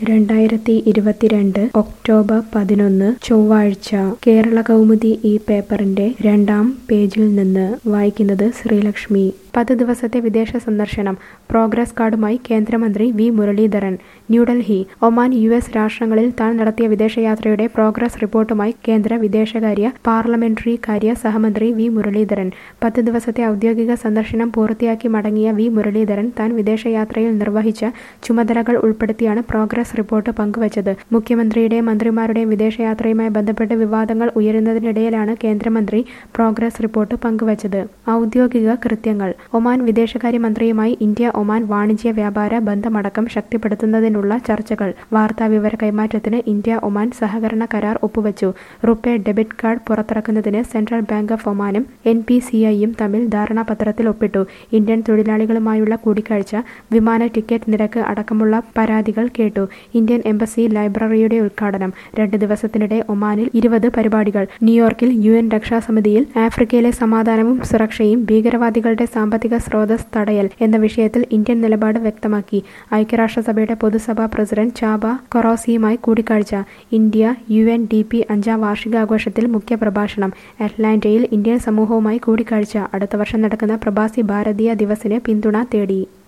രണ്ടായിരത്തി ഇരുപത്തിരണ്ട് ഒക്ടോബർ പതിനൊന്ന് ചൊവ്വാഴ്ച കേരള കൗമുദി ഈ പേപ്പറിന്റെ രണ്ടാം പേജിൽ നിന്ന് വായിക്കുന്നത് ശ്രീലക്ഷ്മി പത്ത് ദിവസത്തെ വിദേശ സന്ദർശനം പ്രോഗ്രസ് കാർഡുമായി കേന്ദ്രമന്ത്രി V Muraleedharan New Delhi Oman U S രാഷ്ട്രങ്ങളിൽ താൻ നടത്തിയ വിദേശയാത്രയുടെ പ്രോഗ്രസ് റിപ്പോർട്ടുമായി കേന്ദ്ര വിദേശകാര്യ പാർലമെന്ററി കാര്യ സഹമന്ത്രി വി മുരളീധരൻ പത്ത് ദിവസത്തെ ഔദ്യോഗിക സന്ദർശനം പൂർത്തിയാക്കി മടങ്ങിയ വി മുരളീധരൻ താൻ വിദേശയാത്രയിൽ നിർവഹിച്ച ചുമതലകൾ ഉൾപ്പെടുത്തിയാണ് പ്രോഗ്രസ് റിപ്പോർട്ട് പങ്കുവച്ചത് മുഖ്യമന്ത്രിയുടെയും മന്ത്രിമാരുടെയും വിദേശയാത്രയുമായി ബന്ധപ്പെട്ട് വിവാദങ്ങൾ ഉയരുന്നതിനിടയിലാണ് കേന്ദ്രമന്ത്രി പ്രോഗ്രസ് റിപ്പോർട്ട് പങ്കുവച്ചത് ഔദ്യോഗിക കൃത്യങ്ങൾ ഒമാൻ വിദേശകാര്യമന്ത്രിയുമായി ഇന്ത്യ ഒമാൻ വാണിജ്യ വ്യാപാര ബന്ധമടക്കം ശക്തിപ്പെടുത്തുന്നതിനുള്ള ചർച്ചകൾ വാർത്താവിവര കൈമാറ്റത്തിന് ഇന്ത്യ ഒമാൻ സഹകരണ കരാർ ഒപ്പുവച്ചു റുപ്പേ ഡെബിറ്റ് കാർഡ് പുറത്തിറക്കുന്നതിന് സെൻട്രൽ ബാങ്ക് ഓഫ് ഒമാനും എൻ പി സി ഐയും തമ്മിൽ ധാരണാപത്രത്തിൽ ഒപ്പിട്ടു ഇന്ത്യൻ തൊഴിലാളികളുമായുള്ള കൂടിക്കാഴ്ച വിമാന ടിക്കറ്റ് നിരക്ക് അടക്കമുള്ള പരാതികൾ കേട്ടു ഇന്ത്യൻ എംബസി ലൈബ്രറിയുടെ ഉദ്ഘാടനം രണ്ട് ദിവസത്തിനിടെ ഒമാനിൽ ഇരുപത് പരിപാടികൾ ന്യൂയോർക്കിൽ യു എൻ രക്ഷാസമിതിയിൽ ആഫ്രിക്കയിലെ സമാധാനവും സുരക്ഷയും ഭീകരവാദികളുടെ സാമ്പത്തിക സ്രോതസ് തടയൽ എന്ന വിഷയത്തിൽ ഇന്ത്യൻ നിലപാട് വ്യക്തമാക്കി ഐക്യരാഷ്ട്രസഭയുടെ പൊതുസഭാ പ്രസിഡന്റ് ചാബ കൊറോസിയുമായി കൂടിക്കാഴ്ച India U N D P അഞ്ചാം വാർഷികാഘോഷത്തിൽ മുഖ്യപ്രഭാഷണം അറ്റ്ലാന്റയിൽ ഇന്ത്യൻ സമൂഹവുമായി കൂടിക്കാഴ്ച അടുത്ത വർഷം നടക്കുന്ന പ്രവാസി ഭാരതീയ ദിവസിന് പിന്തുണ തേടി